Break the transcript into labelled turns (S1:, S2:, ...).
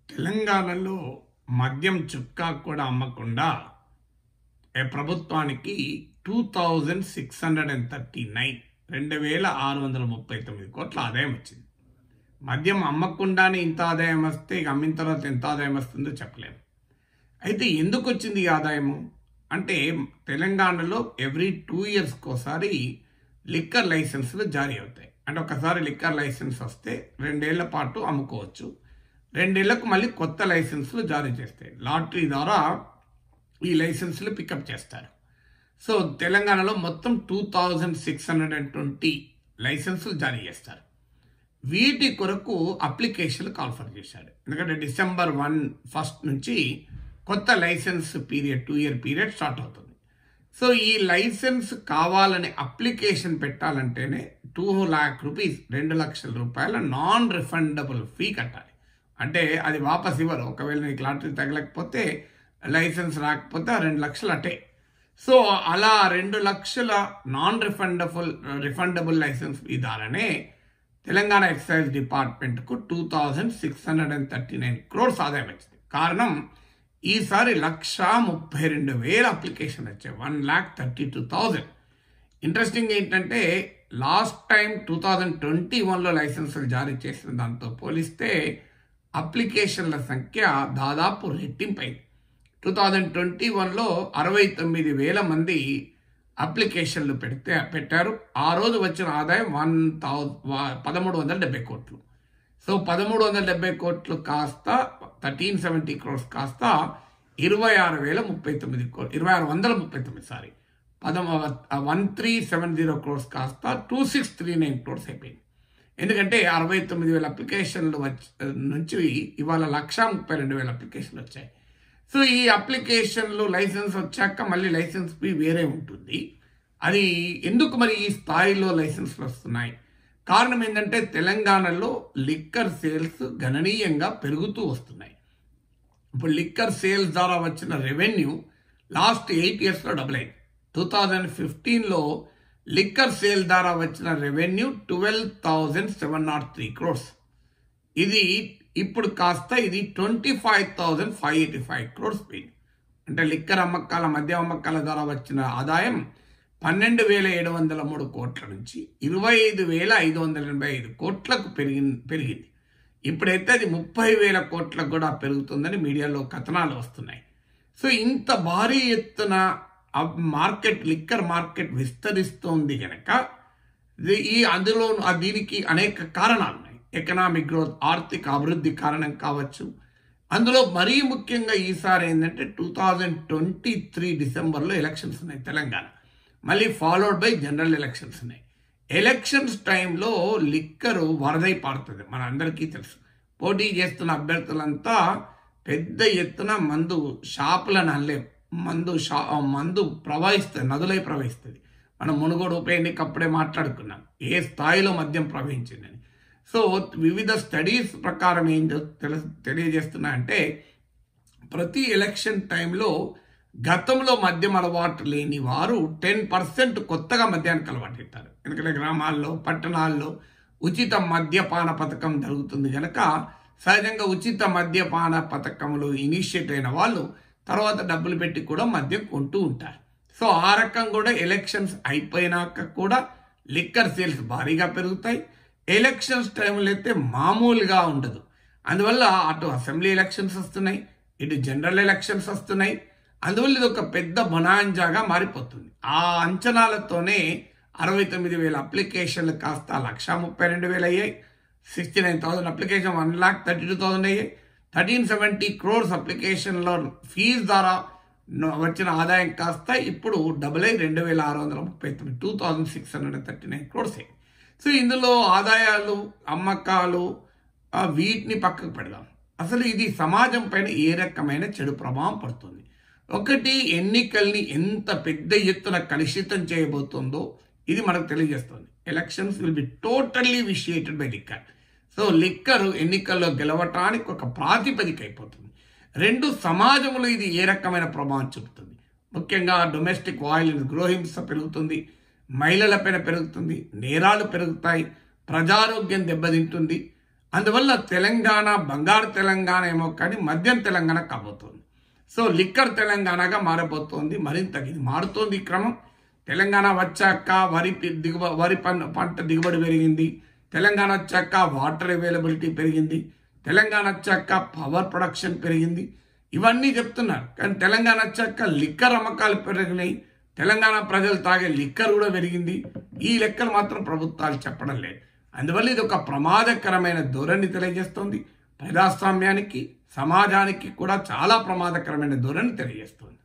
S1: తెలంగాణలో మద్యం చుక్కా కూడా అమ్మకుండా ఏ ప్రభుత్వానికి two thousand six hundred and thirty nine రెండు వేల ఆరు వందల ముప్పై తొమ్మిది కోట్ల ఆదాయం వచ్చింది మద్యం అమ్మకుండానే ఇంత ఆదాయం వస్తే ఇక అమ్మిన తర్వాత ఎంత ఆదాయం వస్తుందో చెప్పలేము అయితే ఎందుకు వచ్చింది ఈ ఆదాయము అంటే తెలంగాణలో ఎవ్రీ టూ ఇయర్స్కి ఒకసారి లిక్కర్ లైసెన్సులు జారీ అవుతాయి అంటే ఒకసారి లిక్కర్ లైసెన్స్ వస్తే రెండేళ్ల పాటు అమ్ముకోవచ్చు రెండేళ్లకు మళ్ళీ కొత్త లైసెన్సులు జారీ చేస్తాయి లాటరీ ద్వారా ఈ లైసెన్సులు పికప్ చేస్తారు సో తెలంగాణలో మొత్తం two thousand six hundred and twenty లైసెన్సులు జారీ చేస్తారు వీటి కొరకు అప్లికేషన్లు కాల్ఫర్ చేశారు ఎందుకంటే డిసెంబర్ వన్ ఫస్ట్ నుంచి కొత్త licence period two year period start అవుతుంది సో ఈ లైసెన్స్ కావాలని అప్లికేషన్ పెట్టాలంటేనే టూ ల్యాక్ రూపీస్ రెండు లక్షల రూపాయల నాన్ రిఫండబుల్ ఫీ కట్టాలి అంటే అది వాపస్ ఇవ్వరు ఒకవేళ నీకు లాటరీ తగలకపోతే లైసెన్స్ రాకపోతే ఆ రెండు లక్షలు అట్టే సో అలా రెండు లక్షల non refundable refundable licence fee ద్వారానే తెలంగాణ ఎక్సైజ్ డిపార్ట్మెంట్కు two thousand six hundred and thirty nine crores ఆదాయం వచ్చింది కారణం ఈసారి లక్ష ముప్పై రెండు వేల అప్లికేషన్ వచ్చాయి one lakh thirty two thousand interesting ఏంటంటే last time two thousand twenty వన్లో లైసెన్సులు జారీ చేసిన దాంతో పోలిస్తే అప్లికేషన్ల సంఖ్య దాదాపు రెట్టింపైంది టూ థౌజండ్ ట్వంటీ వన్లో అరవై తొమ్మిది వేల మంది అప్లికేషన్లు పెడితే పెట్టారు ఆ రోజు వచ్చిన ఆదాయం వన్ థౌ పదమూడు వందల డెబ్బై కోట్లు సో పదమూడు వందల డెబ్బై కోట్లు కాస్త థర్టీన్ సెవెంటీ క్రోర్స్ కాస్త ఇరవై ఆరు వేల ముప్పై తొమ్మిది కోట్లు ఇరవై ఆరు వందల ముప్పై తొమ్మిది సారీ పదమ one three seven zero crores కాస్త two six three nine crores అయిపోయింది ఎందుకంటే అరవై తొమ్మిది వేల అప్లికేషన్లు వచ్చి నుంచి ఇవాళ లక్ష ముప్పై రెండు వేల అప్లికేషన్లు వచ్చాయి సో ఈ అప్లికేషన్లు లైసెన్స్ వచ్చాక మళ్ళీ లైసెన్స్ ఫీ వేరే ఉంటుంది అది ఎందుకు మరి ఈ స్థాయిలో లైసెన్స్లు వస్తున్నాయి కారణం ఏంటంటే తెలంగాణలో లిక్కర్ సేల్స్ గణనీయంగా పెరుగుతూ వస్తున్నాయి ఇప్పుడు లిక్కర్ సేల్స్ ద్వారా వచ్చిన రెవెన్యూ లాస్ట్ ఎయిట్ ఇయర్స్లో డబుల్ అయింది టూ థౌజండ్ ఫిఫ్టీన్లో లిక్కర్ సేల్ ద్వారా వచ్చిన revenue twelve thousand seven nought three crores ఇది ఇప్పుడు కాస్త ఇది twenty five thousand five eighty five crores పోయింది అంటే లిక్కర్ అమ్మకాల మద్య అమ్మకాల ద్వారా వచ్చిన ఆదాయం పన్నెండు వేల ఏడు వందల మూడు కోట్ల నుంచి ఇరవై ఐదు వేల ఐదు వందల ఎనభై ఐదు కోట్లకు పెరిగి పెరిగింది ఇప్పుడైతే అది ముప్పై వేల కోట్లకు కూడా పెరుగుతుందని మీడియాలో కథనాలు వస్తున్నాయి సో ఇంత భారీ ఎత్తున మార్కెట్ లిక్కర్ మార్కెట్ విస్తరిస్తోంది కనుక ఈ అందులో దీనికి అనేక కారణాలు ఉన్నాయి ఎకనామిక్ గ్రోత్ ఆర్థిక అభివృద్ధి కారణం కావచ్చు అందులో మరీ ముఖ్యంగా ఈసారి ఏంటంటే టూ థౌజండ్ ట్వంటీ త్రీ డిసెంబర్లో ఎలక్షన్స్ ఉన్నాయి తెలంగాణ మళ్ళీ ఫాలోడ్ బై జనరల్ ఎలక్షన్స్ ఉన్నాయి ఎలక్షన్స్ టైంలో లిక్కరు వరదై పారుతుంది మన అందరికీ తెలుసు పోటీ చేస్తున్న అభ్యర్థులంతా పెద్ద ఎత్తున మందు షాపులను అనలేం మందు షా మందు ప్రవహిస్తుంది నదులై ప్రవహిస్తుంది మనం మునుగోడు ఉప ఎన్నిక అప్పుడే మాట్లాడుకున్నాం ఏ స్థాయిలో మద్యం ప్రవహించిందని సో వివిధ స్టడీస్ ప్రకారం ఏం తెలు తెలియజేస్తున్నా అంటే ప్రతి ఎలక్షన్ టైంలో గతంలో మద్యం అలవాటు లేని వారు టెన్ పర్సెంట్ కొత్తగా మద్యానికి అలవాటు అవుతారు ఎందుకంటే గ్రామాల్లో పట్టణాల్లో ఉచిత మద్యపాన పథకం జరుగుతుంది కనుక సహజంగా ఉచిత మద్యపాన పథకంలో ఇనిషియేట్ అయిన వాళ్ళు తర్వాత డబ్బులు పెట్టి కూడా మద్యం కొంటూ ఉంటారు సో ఆ రకం కూడా ఎలక్షన్స్ అయిపోయినాక కూడా లిక్కర్ సేల్స్ భారీగా పెరుగుతాయి ఎలక్షన్స్ టైంలో అయితే మామూలుగా ఉండదు అందువల్ల అటు అసెంబ్లీ ఎలక్షన్స్ వస్తున్నాయి ఇటు జనరల్ ఎలక్షన్స్ వస్తున్నాయి అందువల్ల ఇది ఒక పెద్ద బొనాంజాగా మారిపోతుంది ఆ అంచనాలతోనే అరవై తొమ్మిది వేల అప్లికేషన్లు కాస్త లక్ష ముప్పై రెండు వేలు అయ్యాయి sixty nine thousand application one lakh thirty two thousand అయ్యాయి థర్టీన్ సెవెంటీ క్రోర్స్ అప్లికేషన్లో ఫీజు ద్వారా వచ్చిన ఆదాయం కాస్త ఇప్పుడు డబుల్ అయి రెండు వేల ఆరు వందల ముప్పై తొమ్మిది two thousand six hundred thirty nine crores అయ్యాయి సో ఇందులో ఆదాయాలు అమ్మకాలు వీటిని పక్కకు పెడదాం అసలు ఇది సమాజం పైన ఏ రకమైన చెడు ప్రభావం పడుతుంది ఒకటి ఎన్నికల్ని ఎంత పెద్ద ఎత్తున కలుషితం చేయబోతుందో ఇది మనకు తెలియజేస్తుంది elections will be totally vitiated by liquor so liquor ఎన్నికల్లో గెలవటానికి ఒక ప్రాతిపదిక అయిపోతుంది రెండు సమాజంలో ఇది ఏ రకమైన ప్రభావం చూపుతుంది ముఖ్యంగా డొమెస్టిక్ వాయిలెన్స్ గృహహింస పెరుగుతుంది మహిళలపైన పెరుగుతుంది నేరాలు పెరుగుతాయి ప్రజారోగ్యం దెబ్బతింటుంది అందువల్ల తెలంగాణ బంగారు తెలంగాణ ఏమో కానీ మద్యం తెలంగాణ కాబోతోంది సో లిక్కర్ తెలంగాణగా మారబోతోంది మరింత ఇది మారుతోంది ఈ క్రమం తెలంగాణ వచ్చాక వరి పి- దిగుబ వరి పన్ పంట దిగుబడి పెరిగింది తెలంగాణ వచ్చాక వాటర్ అవైలబిలిటీ పెరిగింది తెలంగాణ వచ్చాక పవర్ ప్రొడక్షన్ పెరిగింది ఇవన్నీ చెప్తున్నారు కానీ తెలంగాణ వచ్చాక లిక్కర్ అమ్మకాలు పెరిగినాయి తెలంగాణ ప్రజలు తాగే లిక్కర్ కూడా పెరిగింది ఈ లెక్కలు మాత్రం ప్రభుత్వాలు చెప్పడం లేదు అందువల్ల ఇది ఒక ప్రమాదకరమైన ధోరణి తెలియజేస్తుంది ప్రజాస్వామ్యానికి సమాజానికి కూడా చాలా ప్రమాదకరమైన ధోరణి తెలియజేస్తుంది